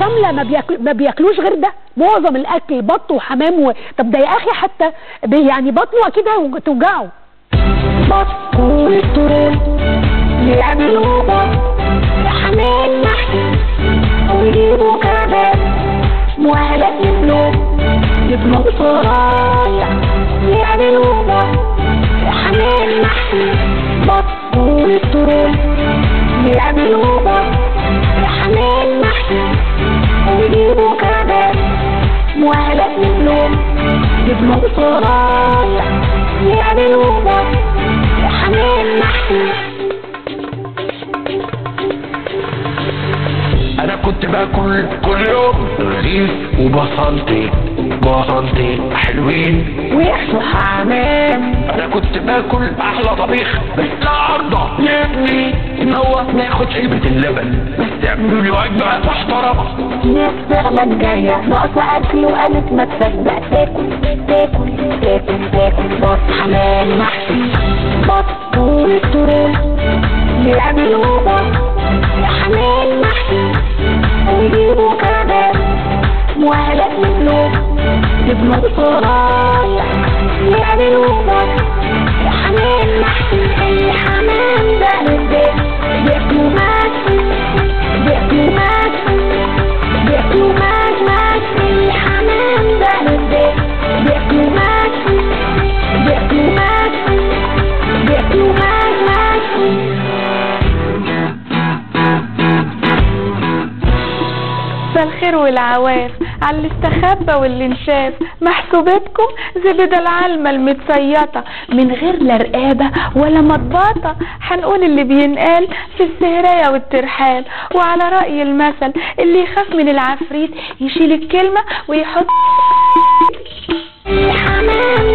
كامله ما, بياكل ما بياكلوش غير ده معظم الاكل بط وحمام و... طب ده يا اخي حتى بي- يعني بطنه اكيد هتوجعه بط والترول يعملوا بط حمام محشي ويجيبوا كباب مهلك يبنوا يبنوا صرايع يعملوا بط حمام محشي بط والترول يعملوا بط حمام محشي ويجيبوا كباب مهلك يبنوا يبنوا صرايع يعملوا بط حمام محشي انا كنت باكل كل يوم رغيف وبصلتي بصلتي حلوين ويحشوا حمام انا كنت باكل احلى طبيخ بس لا ارضى يا ابني ان هو ناخد علبة اللبن بس تعملوا لي وجبة محترمة ناس فعلا جاية ناقصة أكل وقالت ما تصدق تاكل تاكل تاكل تاكل بط حمام محشي بط والترول يعملوا بط حمام محشي ويجيبوا كباب مهلك يبنوا يبنوا صرايع يعملوا بط حمام محشي الحمام ده للبيت بياكلوا محشي بياكلوا محشي بياكلوا ماك ماك الحمام ده للبيت بياكلوا ماك بياكلوا ماك بياكلوا ماك ماك مساء الخير والعواف على اللي استخبى واللي انشاف محسوبتكم زبدة العلمة المتصيطة من غير لا رقابة ولا مطبطة هنقول اللي بينقال في السهرية والترحال وعلى رأي المثل اللي يخاف من العفريت يشيل الكلمة ويحط الحمام